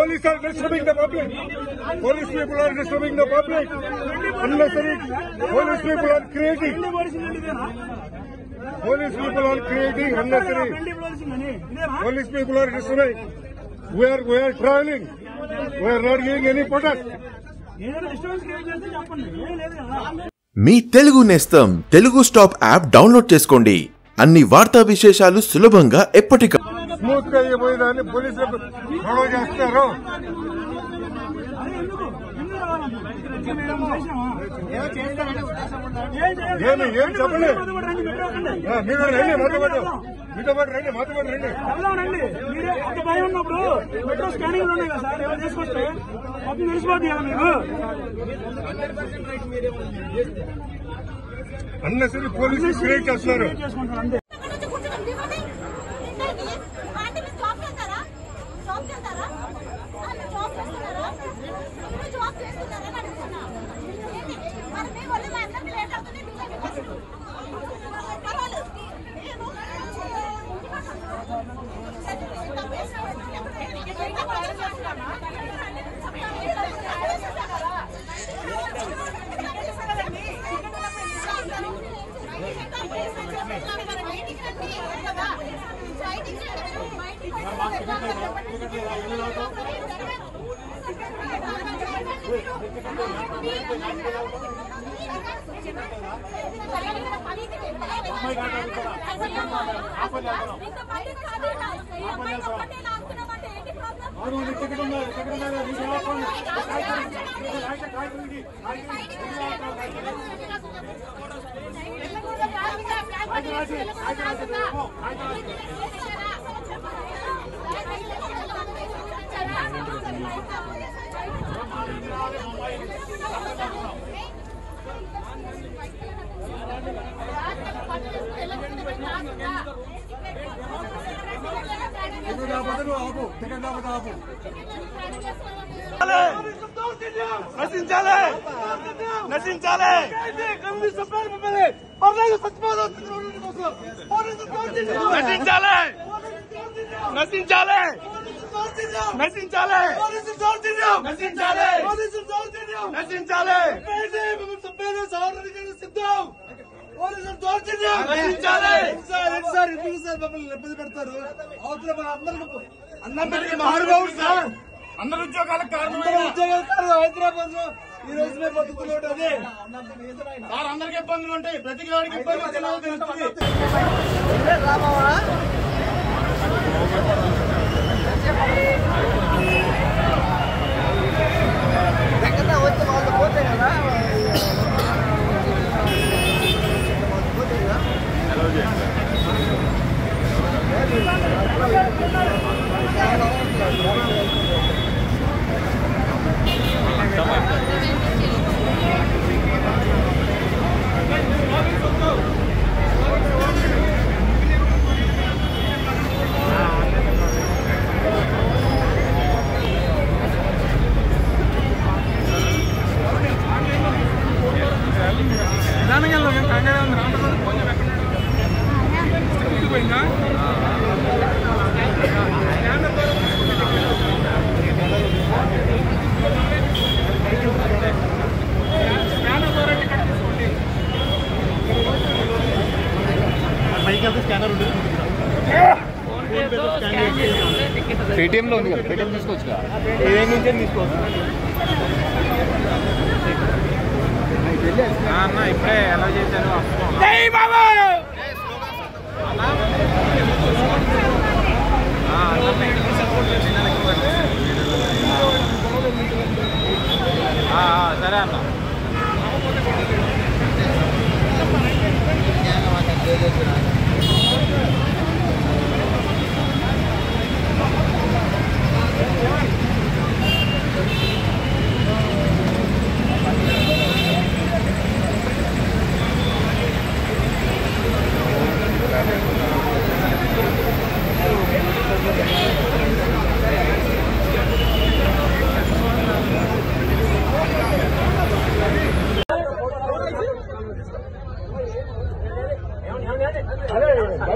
Police are disturbing the public. Police people are disturbing the public. Unnecessary. Police people are creating. బండి పోలీసులు ఇదేనా Police people are creating unnecessary. బండి పోలీసులు అని ఇదేనా Police people are disturbing. We are we are traveling. We are not giving any protest. ఏదైనా disturbance create చేస్తే చెప్పండి ఏం లేదు కదా మీ తెలుగు నేస్తం తెలుగు స్టాప్ యాప్ డౌన్లోడ్ చేసుకోండి అన్ని వార్తా విశేషాలు సులభంగా ఎప్పటికప్పుడు స్మూత్ గా ఇవ్వబోయేదాన్ని పోలీసులకు గొడవ చేస్తారు అదే ఎందుకు ఎందుకు రావాలంటున్నారు? మేము చేసామా? ఏం చేయాలి? ఏమి ఏం చెప్పండి మాతో పాటు రండి, మీరు ఒకండి. ఆ, మీరు రండి మాతో పాటు మీతో పాటు రండి మాతో పాటు రండి వెళ్దాం రండి మీరే అంత భయం ఉన్నప్పుడు మెట్రో స్కానింగ్ ఉన్నాయి కదా సార్ ఎవరు తీసుకొస్తే మొత్తం తెలిసిపోద్ది కదా మీకు అన్నెసరీ పోలీసులు క్రియేట్ చేస్తున్నారు క్రియేట్ చేసుకుంటారు అంతే ఇక్కడ నుంచి కూర్చున్నాం దిగండి ఏంటి? ఆంటీ మీరు జాబ్ చేస్తారా జాబ్ చేస్తారా ఆ, మీరు జాబ్ చేస్తున్నారా మీరు జాబ్ చేస్తున్నారా అని అడుగుతున్నా ఏంటి? మరి మీ వల్ల మా అందరికి లేట్ అవుతుంది దిగండి ఫస్ట్ పర్వాలేదు నేను నశించాలి నశించాలి నశించాలి నశించాలి నశించాలి నశించాలి నశించాలి అందరికీ మహానుభావుడు సార్ అందరి ఉద్యోగాలకు కారణమైన హైదరాబాద్ లో ఈ రోజు మేము బతుకుతున్నాడు అదే సార్ అందరికి ఇబ్బందులు ఉంటాయి ప్రతి వాడికి ఇబ్బంది వచ్చినా తెలుస్తుంది పేటిఎం లో ఉంది కదా పేటిఎం తీసుకోవచ్చు ఏం నుంచి తీసుకోవచ్చు అన్న ఇప్పుడే ఎలా చేశారు జై బాబు సరే అన్న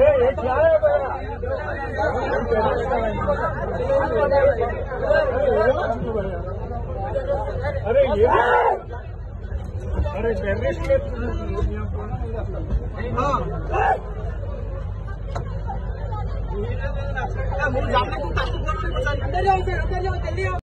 అరే अरे टेररिस्ट अंदर जाओ अंदर जाओ जल्दी आओ